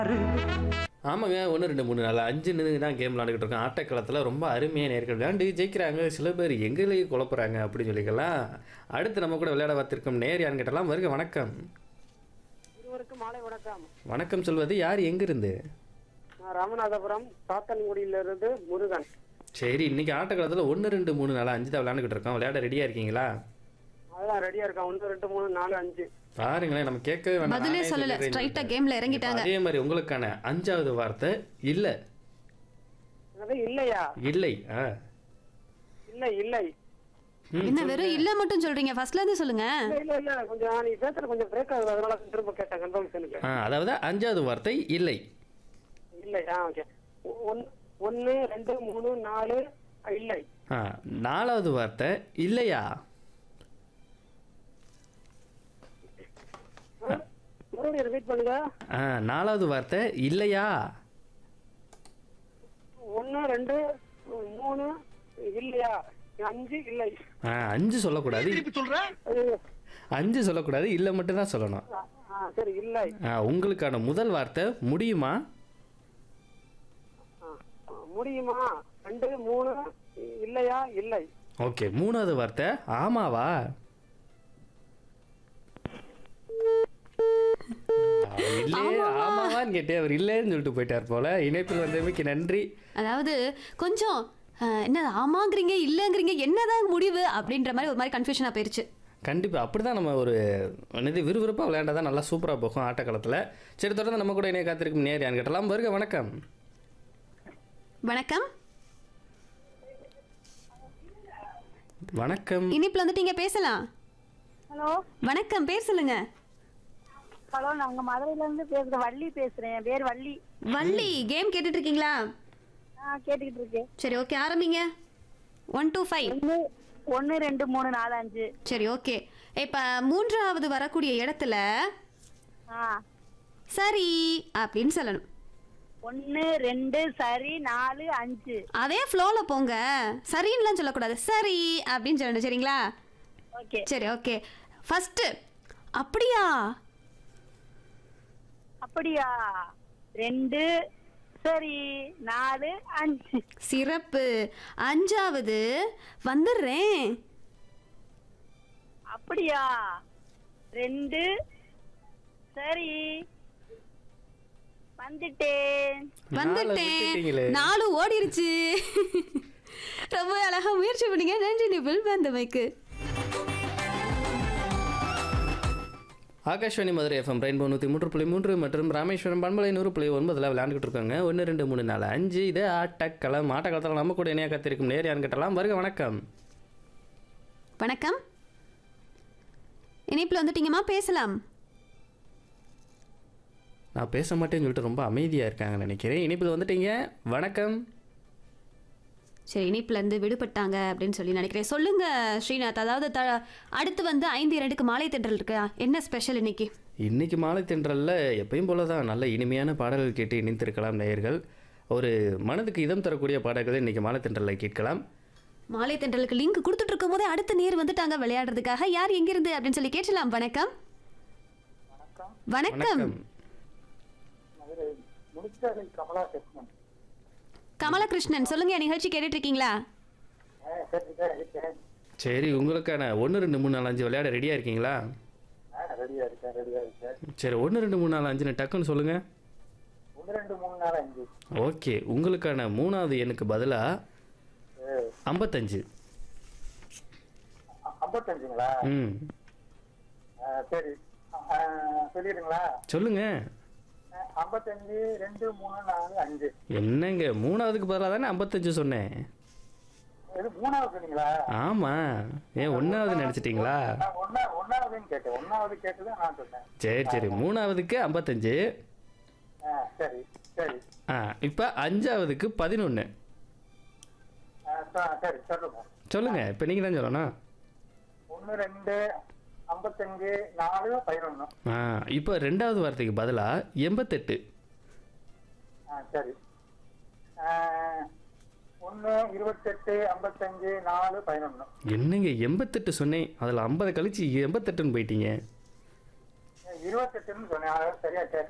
ஆமாங்க ஒன்று ரெண்டு மூணு நாலு அஞ்சு நின்று தான் கேம் விளாண்டுக்கிட்டு இருக்கோம் ஆட்டக்களத்தில் ரொம்ப அருமையாக நேர்கள் விளையாண்டு ஜெயிக்கிறாங்க சில பேர் எங்களையே குழப்புறாங்க அப்படின்னு சொல்லிக்கலாம் அடுத்து நம்ம கூட விளையாட பார்த்திருக்கோம் நேர் யாருன்னு கேட்டலாம் வருக வணக்கம் இருவருக்கும் மாலை வணக்கம் வணக்கம் சொல்வது யார் எங்கிருந்து நான் ராமநாதபுரம் சாத்தன்குடியிலிருந்து முருகன் சரி இன்னைக்கு ஆட்டக்களத்தில் ஒன்று ரெண்டு மூணு நாலு அஞ்சு தான் விளையாண்டுக்கிட்டு இருக்கோம் விளையாட ரெடியாக இருக்கீங்களா அதான் ரெடியா இருக்கேன் ஒன்று ரெண்டு மூணு நாலு அஞ்சு பாருங்களேன் நம்ம கேட்கவே வேணாம் பதிலே நானே சொல்லல சொல்லிடுறேன் ஸ்ட்ரைட்டா சொல்லிட்டேன். கேம்ல இறங்கிட்டாங்க அதே மாதிரி உங்களுக்கான அஞ்சாவது வார்த்தை இல்லை அது இல்லையா இல்லை ஆ இல்லை இல்லை ம், என்ன வெறும் இல்ல மட்டும் சொல்றீங்க ஃபர்ஸ்ட்ல இருந்து சொல்லுங்க இல்ல இல்ல இல்ல கொஞ்சம் நீ பேசுற கொஞ்சம் பிரேக் ஆகுது அதனால திரும்ப கேட்டேன் கன்ஃபர்மேஷனுக்கு ஆ அதாவது அஞ்சாவது வார்த்தை இல்லை இல்லை ஆ ஓகே ஒன் ஒன்று ரெண்டு மூணு நாலு இல்லை ஆ நாலாவது வார்த்தை இல்லையா மறுபடியும் ரிப்பீட் பண்ணுங்க ஆ நாலாவது வார்த்தை இல்லையா ஒன்று ரெண்டு மூணு இல்லையா அஞ்சு இல்லை ஆ அஞ்சு சொல்லக்கூடாது அது, அஞ்சு சொல்லக்கூடாது இல்லை மட்டும்தான் சொல்லணும் ஆ, ஆ சரி இல்லை ஆ உங்களுக்கான முதல் வார்த்தை முடியுமா ஆ, ஆ, முடியுமா ரெண்டு மூணு இல்லையா இல்லை ஓகே மூணாவது வார்த்தை ஆமாவா அவர் இல்லையே ஆமாவான்னு கேட்டே அவர் இல்லைன்னு சொல்லிட்டு போயிட்டார் போல இணைப்பில் வந்தமைக்கு நன்றி அதாவது கொஞ்சம் அஹ், என்ன ஆமாங்கிறீங்க இல்லைங்கிறீங்க என்னதான் முடிவு அப்படின்ற மாதிரி ஒரு மாதிரி கன்ஃபியூஷனா போயிருச்சு கண்டிப்பாக அப்படி தான் நம்ம ஒரு என்னது விறுவிறுப்பாக விளையாண்டா தான் நல்லா சூப்பராக போகும் ஆட்டக்காலத்தில் சரி தொடர்ந்து நம்ம கூட இணைய காத்திருக்கும் நேர் யான்னு கேட்டலாம் வருக வணக்கம் வணக்கம் வணக்கம் இனிப்புல வந்துட்டீங்க பேசலாம் ஹலோ வணக்கம் பேர் சொல்லுங்க ஹலோ நாங்க மதுரையில இருந்து பேசுறேன் வள்ளி பேசுறேன் என் பேர் வள்ளி வள்ளி கேம் கேட்டுட்டு இருக்கீங்களா ஆ கேட்டுக்கிட்டு இருக்கேன் சரி ஓகே ஆரம்பிங்க ஒன் டூ ஃபைவ் ஒன்று ஒன்று ரெண்டு மூணு நாலு அஞ்சு சரி ஓகே இப்போ மூன்றாவது வரக்கூடிய இடத்துல ஆ சரி அப்படின்னு சொல்லணும் ஒன்று ரெண்டு சரி நாலு அஞ்சு அதே ஃப்ளோவில் போங்க சரின்னுலாம் சொல்லக்கூடாது சரி அப்படின்னு சொல்லணும் சரிங்களா ஓகே சரி ஓகே ஃபஸ்ட்டு அப்படியா அப்படியா ரெண்டு சரி நாலு அஞ்சு சிறப்பு அஞ்சாவது வந்துடுறேன் அப்படியா ரெண்டு சரி வந்துட்டேன் வந்துட்டேன் விட்டுட்டீங்களே. நாலு ஓடிருச்சு ரொம்ப அழகா முயற்சி பண்ணீங்க நன்றி நிபிள் வந்தமைக்கு ஆகாஷ்வாணி மதுரை எஃப்எம் ரெயின்போ நூற்றி மூன்று புள்ளி மூன்று மற்றும் ராமேஸ்வரம் பண்பலை நூறு புள்ளி ஒன்பதில் விளையாண்டுக்கிட்டு இருக்காங்க ஒன்று ரெண்டு மூணு நாலு அஞ்சு இது ஆட்டக்களம் ஆட்டக்காலத்தில் நம்ம கூட இணைய காத்திருக்கும் நேர் யான்னு கேட்டலாம் வருக வணக்கம் வணக்கம் இணைப்பில் வந்துட்டீங்கம்மா பேசலாம் நான் பேச மாட்டேன்னு சொல்லிட்டு ரொம்ப அமைதியாக இருக்காங்கன்னு நினைக்கிறேன் இனிப்பில் வந்துட்டீங்க வணக்கம் சரி இணைப்புல இருந்து விடுபட்டாங்க அப்படின்னு சொல்லி நினைக்கிறேன் சொல்லுங்க ஸ்ரீநாத் அதாவது த அடுத்து வந்து ஐந்து இரண்டுக்கு மாலை தென்றல் இருக்கா என்ன ஸ்பெஷல் இன்னைக்கு இன்னைக்கு மாலை தென்றலில் எப்பயும் போல தான் நல்ல இனிமையான பாடல்கள் கேட்டு இணைந்திருக்கலாம் நேயர்கள் ஒரு மனதுக்கு இதம் தரக்கூடிய பாடல்களை இன்னைக்கு மாலை தென்றலில் கேட்கலாம் மாலை தென்றலுக்கு லிங்க் கொடுத்துட்டு இருக்கும் போதே அடுத்த நேர் வந்துட்டாங்க விளையாடுறதுக்காக யார் எங்கிருந்து அப்படின்னு சொல்லி கேட்டலாம் வணக்கம் வணக்கம் கமலா கிருஷ்ணன் கமலகிருஷ்ணன் சொல்லுங்க நிகழ்ச்சி கேட்டுட்டு இருக்கீங்களா சரி உங்களுக்கான ஒன்று ரெண்டு மூணு நாலு அஞ்சு விளையாட ரெடியாக இருக்கீங்களா ரெடியா இருக்கேன் ரெடியா இருக்கேன் சரி ஒன்று ரெண்டு மூணு நாலு அஞ்சுன்னு டக்குன்னு சொல்லுங்கள் ஒன்று ரெண்டு மூணு நாலு அஞ்சு ஓகே உங்களுக்கான மூணாவது எண்ணுக்கு பதிலாக ஐம்பத்தஞ்சு ஐம்பத்தஞ்சுங்களா ம் சரி சொல்லிடுங்களா சொல்லுங்கள் ஐம்பத்தஞ்சு ரெண்டு மூணு நாலு அஞ்சு என்னங்க மூணாவதுக்கு பதிலாக தானே ஐம்பத்தஞ்சு சொன்னேன் இது மூணாவது சொன்னீங்களா ஆமாம் ஏன் ஒன்றாவது நினச்சிட்டிங்களா நான் ஒன்னா ஒன்னாவதுன்னு கேட்டேன் ஒன்னாவது கேட்டது நான் சொன்னேன் சரி சரி மூணாவதுக்கு ஐம்பத்தஞ்சு ஆ, சரி சரி ஆ இப்போ அஞ்சாவதுக்கு பதினொன்று ஆ, ச- சரி சொல்லுங்க சொல்லுங்கள் இப்போ நீங்கள் தான் சொல்லணும் ஒன்று ரெண்டு ஐம்பத்தஞ்சு நாலு பதினொன்று ஆ இப்போ ரெண்டாவது வார்த்தைக்கு பதிலாக எண்பத்தெட்டு ஆ சரி ஒன்று இருபத்தெட்டு ஐம்பத்தஞ்சு நாலு பதினொன்று என்னங்க எண்பத்தெட்டு சொன்னேன் அதில் ஐம்பது கழிச்சு எண்பத்தெட்டுன்னு போயிட்டீங்க இருபத்தெட்டுன்னு சொன்னேன் அதாவது சரியா கேட்டேன்